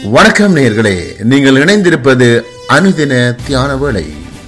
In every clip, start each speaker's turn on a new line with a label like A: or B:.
A: வணக்கம் நேயர்களே நீங்கள் இணைந்திருப்பது அனுதின தியான வேளை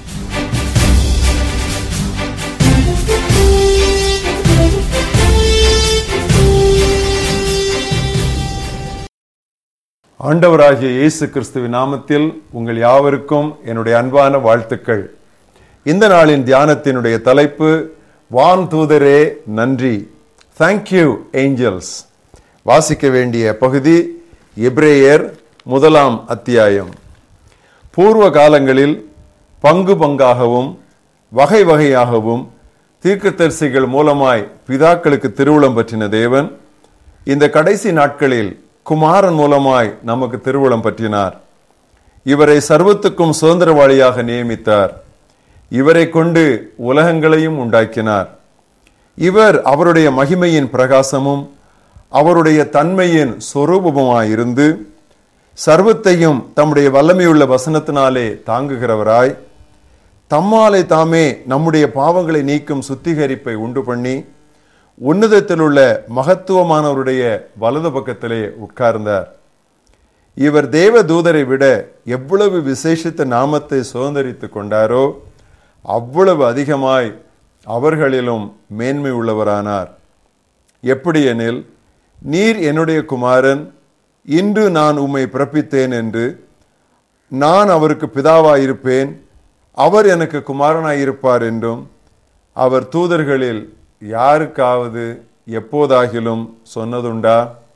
B: ஆண்டவராகிய இயேசு கிறிஸ்துவின் நாமத்தில் உங்கள் யாவருக்கும் என்னுடைய அன்பான வாழ்த்துக்கள் இந்த நாளின் தியானத்தினுடைய தலைப்பு வான் தூதரே நன்றி தேங்க்யூ ஏஞ்சல்ஸ் வாசிக்க வேண்டிய பகுதி எப்ரேயர் முதலாம் அத்தியாயம் பூர்வ காலங்களில் பங்கு பங்காகவும் வகை வகையாகவும் தீர்க்கதரிசிகள் மூலமாய் பிதாக்களுக்கு திருவுளம் பற்றின தேவன் இந்த கடைசி நாட்களில் குமாரன் மூலமாய் நமக்கு திருவுளம் பற்றினார் இவரை சர்வத்துக்கும் சுதந்திரவாளியாக நியமித்தார் இவரை கொண்டு உலகங்களையும் உண்டாக்கினார் இவர் அவருடைய மகிமையின் பிரகாசமும் அவருடைய தன்மையின் சொரூபமாயிருந்து சர்வத்தையும் தம்முடைய வல்லமையுள்ள வசனத்தினாலே தாங்குகிறவராய் தம்மாலே தாமே நம்முடைய பாவங்களை நீக்கும் சுத்திகரிப்பை உண்டு பண்ணி உன்னதத்தில் உள்ள மகத்துவமானவருடைய வலது பக்கத்திலே உட்கார்ந்தார் இவர் தேவ தூதரை விட எவ்வளவு விசேஷித்த நாமத்தை சுதந்திரித்துக் கொண்டாரோ அவ்வளவு அதிகமாய் அவர்களிலும் மேன்மை உள்ளவரானார் எப்படியெனில் நீர் என்னுடைய குமாரன் இன்று நான் உம்மை பிறப்பித்தேன் என்று நான் அவருக்கு பிதாவாயிருப்பேன் அவர் எனக்கு குமாரனாயிருப்பார் என்றும் அவர் தூதர்களில் யாருக்காவது எப்போதாகிலும் சொன்னதுண்டா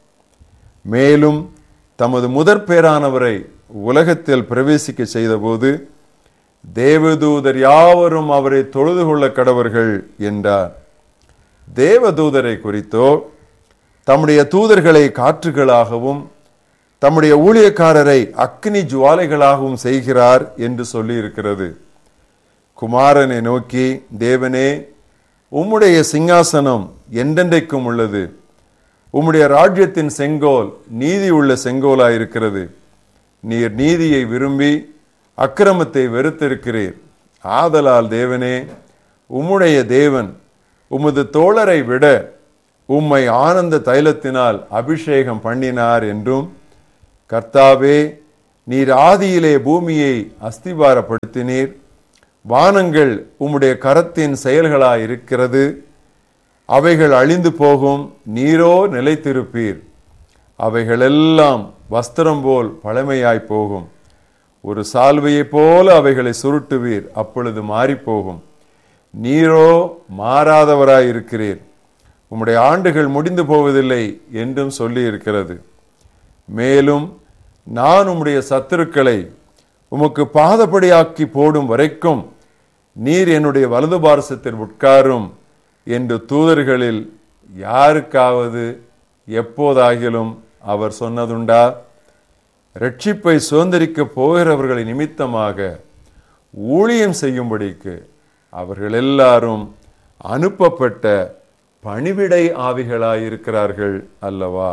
B: மேலும் தமது முதற் பேரானவரை உலகத்தில் பிரவேசிக்க செய்தபோது தேவதூதர் யாவரும் அவரை தொழுது கொள்ள கடவர்கள் என்றார் தேவதூதரை குறித்தோ தம்முடைய தூதர்களை காற்றுகளாகவும் தம்முடைய ஊழியக்காரரை அக்னி ஜுவாலைகளாகவும் செய்கிறார் என்று சொல்லி இருக்கிறது குமாரனை நோக்கி தேவனே உம்முடைய சிங்காசனம் என்றென்றைக்கும் உள்ளது உம்முடைய ராஜ்யத்தின் செங்கோல் நீதி உள்ள செங்கோலாயிருக்கிறது நீர் நீதியை விரும்பி அக்கிரமத்தை வெறுத்திருக்கிறீர் ஆதலால் தேவனே உம்முடைய தேவன் உமது தோழரை விட உம்மை ஆனந்த தைலத்தினால் அபிஷேகம் பண்ணினார் என்றும் கர்த்தாவே நீர் ஆதியிலே பூமியை அஸ்திபாரப்படுத்தினீர் வானங்கள் உம்முடைய கரத்தின் செயல்களாய் இருக்கிறது அவைகள் அழிந்து போகும் நீரோ நிலைத்திருப்பீர் அவைகளெல்லாம் வஸ்திரம் போல் பழமையாய் போகும் ஒரு சால்வையைப் போல அவைகளை சுருட்டுவீர் அப்பொழுது மாறிப்போகும் நீரோ மாறாதவராய் இருக்கிறீர் உம்முடைய ஆண்டுகள் முடிந்து போவதில்லை என்றும் சொல்லி இருக்கிறது மேலும் நான் உம்முடைய சத்துருக்களை உமக்கு பாதப்படியாக்கி போடும் வரைக்கும் நீர் என்னுடைய வலது பாரசத்தில் உட்காரும் என்று தூதர்களில் யாருக்காவது எப்போதாகிலும் அவர் சொன்னதுண்டா ரட்சிப்பை சுதந்திரிக்க போகிறவர்களை நிமித்தமாக ஊழியம் செய்யும்படிக்கு அவர்கள் எல்லாரும் அனுப்பப்பட்ட பணிவிடை ஆவிகளாயிருக்கிறார்கள் அல்லவா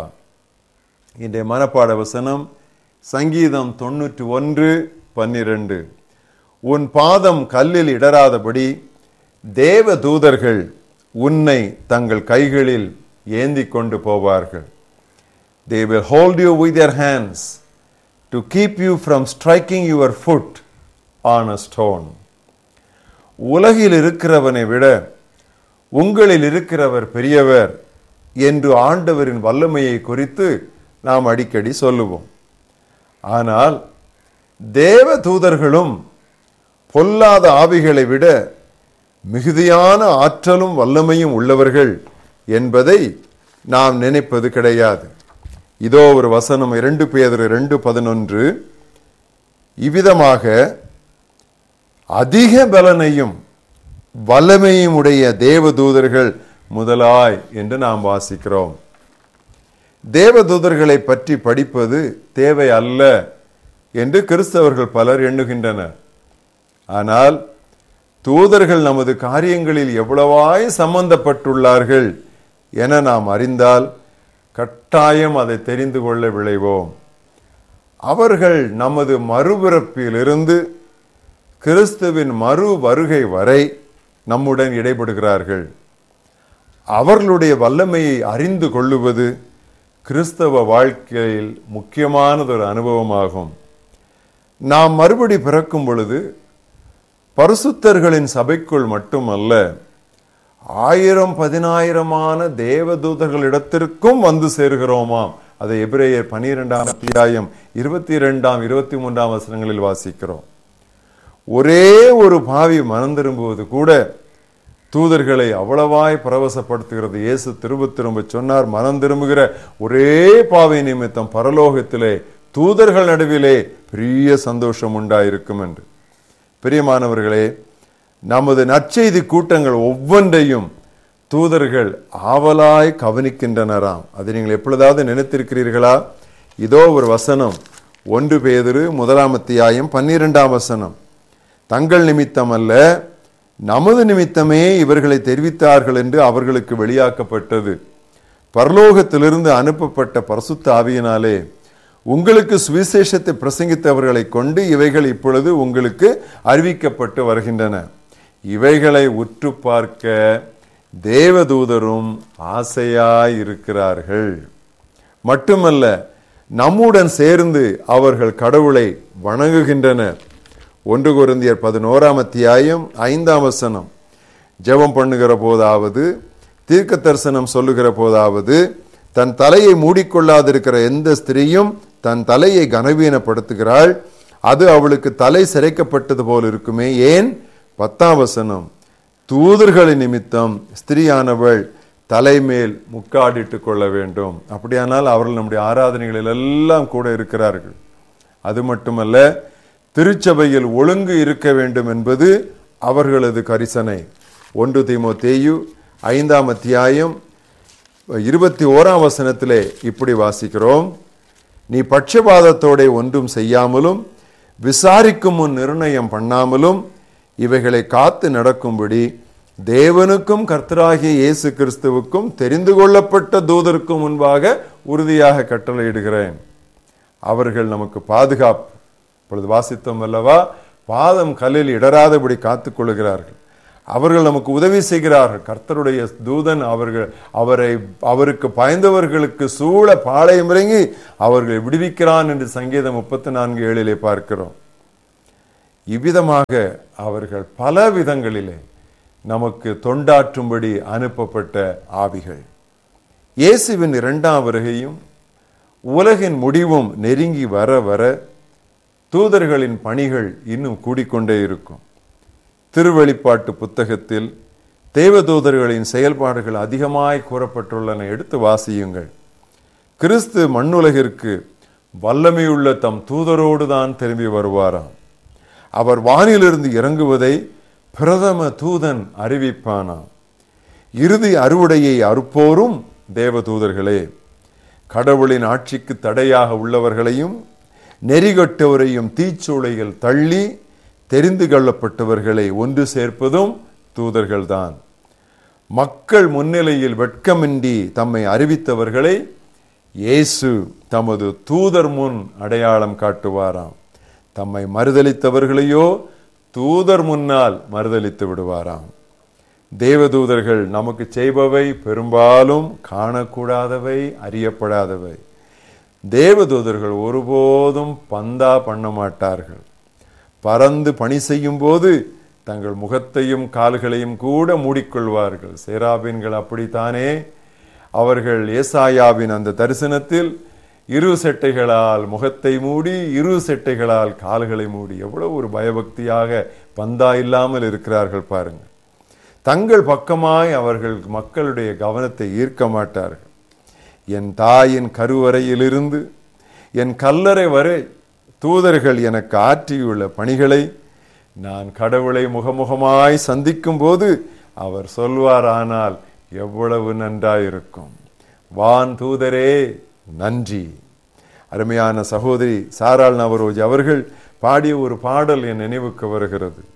B: இன்றைய மனப்பாட வசனம் சங்கீதம் தொன்னூற்றி ஒன்று பன்னிரண்டு உன் பாதம் கல்லில் இடராதபடி தேவ தூதர்கள் உன்னை தங்கள் கைகளில் ஏந்தி கொண்டு போவார்கள் தே will hold you with their hands to keep you from striking your foot on a stone உலகில் இருக்கிறவனை விட உங்களில் இருக்கிறவர் பெரியவர் என்று ஆண்டவரின் வல்லமையை குறித்து நாம் அடிக்கடி சொல்லுவோம் ஆனால் தேவ தூதர்களும் பொல்லாத ஆவிகளை விட மிகுதியான ஆற்றலும் வல்லமையும் உள்ளவர்கள் என்பதை நாம் நினைப்பது கிடையாது இதோ ஒரு வசனம் இரண்டு பேர் இரண்டு பதினொன்று இவ்விதமாக அதிக பலனையும் வல்லமையும் உடைய தேவதூதர்கள் முதலாய் என்று நாம் வாசிக்கிறோம் தேவதூதர்களை பற்றி படிப்பது தேவை அல்ல என்று கிறிஸ்தவர்கள் பலர் எண்ணுகின்றனர் ஆனால் தூதர்கள் நமது காரியங்களில் எவ்வளவாய் சம்பந்தப்பட்டுள்ளார்கள் என நாம் அறிந்தால் கட்டாயம் அதை தெரிந்து கொள்ள விளைவோம் அவர்கள் நமது மறுபிறப்பிலிருந்து கிறிஸ்துவின் மறு வருகை வரை நம்முடன் இடைபடுகிறார்கள் அவர்களுடைய வல்லமையை அறிந்து கொள்ளுவது கிறிஸ்தவ வாழ்க்கையில் முக்கியமானதொரு அனுபவமாகும் நாம் மறுபடி பிறக்கும் பொழுது பரிசுத்தர்களின் சபைக்குள் மட்டுமல்ல ஆயிரம் பதினாயிரமான தேவதூதர்களிடத்திற்கும் வந்து சேர்கிறோமாம் அதை எபிரேயர் பனிரெண்டாம் அத்தியாயம் இருபத்தி இரண்டாம் இருபத்தி மூன்றாம் வசனங்களில் வாசிக்கிறோம் ஒரே ஒரு பாவி மனம் திரும்புவது கூட தூதர்களை அவ்வளவாய் பரவசப்படுத்துகிறது இயேசு திரும்ப திரும்ப சொன்னார் மனம் திரும்புகிற ஒரே பாவை நிமித்தம் பரலோகத்திலே தூதர்கள் நடுவிலே பெரிய சந்தோஷம் உண்டாயிருக்கும் என்று பிரியமானவர்களே நமது நற்செய்தி கூட்டங்கள் ஒவ்வொன்றையும் தூதர்கள் ஆவலாய் கவனிக்கின்றனராம் அதை நீங்கள் எப்பொழுதாவது நினைத்திருக்கிறீர்களா இதோ ஒரு வசனம் ஒன்று பேதிரு முதலாம் அத்தியாயம் பன்னிரெண்டாம் வசனம் தங்கள் நிமித்தம் அல்ல நமது நிமித்தமே இவர்களை தெரிவித்தார்கள் என்று அவர்களுக்கு வெளியாக்கப்பட்டது பரலோகத்திலிருந்து அனுப்பப்பட்ட பரிசுத்த ஆவியினாலே உங்களுக்கு சுவிசேஷத்தை பிரசங்கித்தவர்களை கொண்டு இவைகள் இப்பொழுது உங்களுக்கு அறிவிக்கப்பட்டு வருகின்றன இவைகளை உற்று பார்க்க தேவதூதரும் ஆசையாய் இருக்கிறார்கள் மட்டுமல்ல நம்முடன் சேர்ந்து அவர்கள் கடவுளை வணங்குகின்றனர் ஒன்று குருந்தியர் பதினோராம் அத்தியாயம் ஐந்தாம் வசனம் ஜெபம் பண்ணுகிற போதாவது தீர்க்க தரிசனம் சொல்லுகிற போதாவது தன் தலையை மூடிக்கொள்ளாதிருக்கிற எந்த ஸ்திரீயும் தன் தலையை கனவீனப்படுத்துகிறாள் அது அவளுக்கு தலை சிரைக்கப்பட்டது போல் இருக்குமே ஏன் பத்தாம் வசனம் தூதர்களின் நிமித்தம் ஸ்திரீயானவள் தலைமேல் முக்காடிட்டு கொள்ள வேண்டும் அப்படியானால் அவர்கள் நம்முடைய ஆராதனைகளில் எல்லாம் கூட இருக்கிறார்கள் அது மட்டுமல்ல திருச்சபையில் ஒழுங்கு இருக்க வேண்டும் என்பது அவர்களது கரிசனை ஒன்று தீமோ தேயு ஐந்தாம் அத்தியாயம் இருபத்தி ஓராம் வசனத்திலே இப்படி வாசிக்கிறோம் நீ பட்சபாதத்தோட ஒன்றும் செய்யாமலும் விசாரிக்கும் முன் நிர்ணயம் பண்ணாமலும் இவைகளை காத்து நடக்கும்படி தேவனுக்கும் கர்த்தராகிய இயேசு கிறிஸ்துவுக்கும் தெரிந்து கொள்ளப்பட்ட தூதருக்கும் முன்பாக உறுதியாக கட்டளையிடுகிறேன் அவர்கள் நமக்கு பாதுகாப்பு இப்பொழுது வாசித்தோம் அல்லவா பாதம் கல்லில் இடராதபடி காத்துக் கொள்கிறார்கள் அவர்கள் நமக்கு உதவி செய்கிறார்கள் கர்த்தருடைய தூதன் அவர்கள் அவரை அவருக்கு பயந்தவர்களுக்கு சூழ பாளையம் இறங்கி அவர்களை விடுவிக்கிறான் என்று சங்கீதம் முப்பத்தி நான்கு ஏழிலே பார்க்கிறோம் இவ்விதமாக அவர்கள் பல விதங்களிலே நமக்கு தொண்டாற்றும்படி அனுப்பப்பட்ட ஆவிகள் இயேசுவின் இரண்டாம் வருகையும் உலகின் முடிவும் நெருங்கி வர வர தூதர்களின் பணிகள் இன்னும் கூடிக்கொண்டே இருக்கும் திருவெளிப்பாட்டு புத்தகத்தில் தேவதூதர்களின் செயல்பாடுகள் அதிகமாய் கூறப்பட்டுள்ளன எடுத்து வாசியுங்கள் கிறிஸ்து மண்ணுலகிற்கு வல்லமையுள்ள தம் தூதரோடு தான் திரும்பி வருவாராம் அவர் வானிலிருந்து இறங்குவதை பிரதம தூதன் அறிவிப்பானாம் இறுதி அறுவடையை அறுப்போரும் தேவதூதர்களே கடவுளின் ஆட்சிக்கு தடையாக உள்ளவர்களையும் நெறிகட்டவரையும் தீச்சூளையில் தள்ளி தெரிந்து கொள்ளப்பட்டவர்களை ஒன்று சேர்ப்பதும் தூதர்கள்தான் மக்கள் முன்னிலையில் வெட்கமின்றி தம்மை அறிவித்தவர்களை இயேசு தமது தூதர் முன் அடையாளம் காட்டுவாராம் தம்மை மறுதளித்தவர்களையோ தூதர் முன்னால் மறுதளித்து விடுவாராம் தேவதூதர்கள் நமக்கு செய்பவை பெரும்பாலும் காணக்கூடாதவை அறியப்படாதவை தேவதூதர்கள் ஒருபோதும் பந்தா பண்ண மாட்டார்கள் பறந்து பணி செய்யும் போது தங்கள் முகத்தையும் கால்களையும் கூட மூடிக்கொள்வார்கள் சேராபீன்கள் அப்படித்தானே அவர்கள் ஏசாயாவின் அந்த தரிசனத்தில் இரு செட்டைகளால் முகத்தை மூடி இரு செட்டைகளால் கால்களை மூடி எவ்வளவு ஒரு பயபக்தியாக பந்தா இல்லாமல் இருக்கிறார்கள் பாருங்கள் தங்கள் பக்கமாய் அவர்கள் மக்களுடைய கவனத்தை ஈர்க்க மாட்டார்கள் என் தாயின் கருவறையிலிருந்து என் கல்லறை வரை தூதர்கள் எனக்கு ஆற்றியுள்ள பணிகளை நான் கடவுளை முகமுகமாய் சந்திக்கும் போது அவர் சொல்வாரானால் எவ்வளவு நன்றாயிருக்கும் வான் தூதரே நன்றி அருமையான சகோதரி சாராள் நவரோஜ் அவர்கள் பாடிய ஒரு பாடல் என் நினைவுக்கு வருகிறது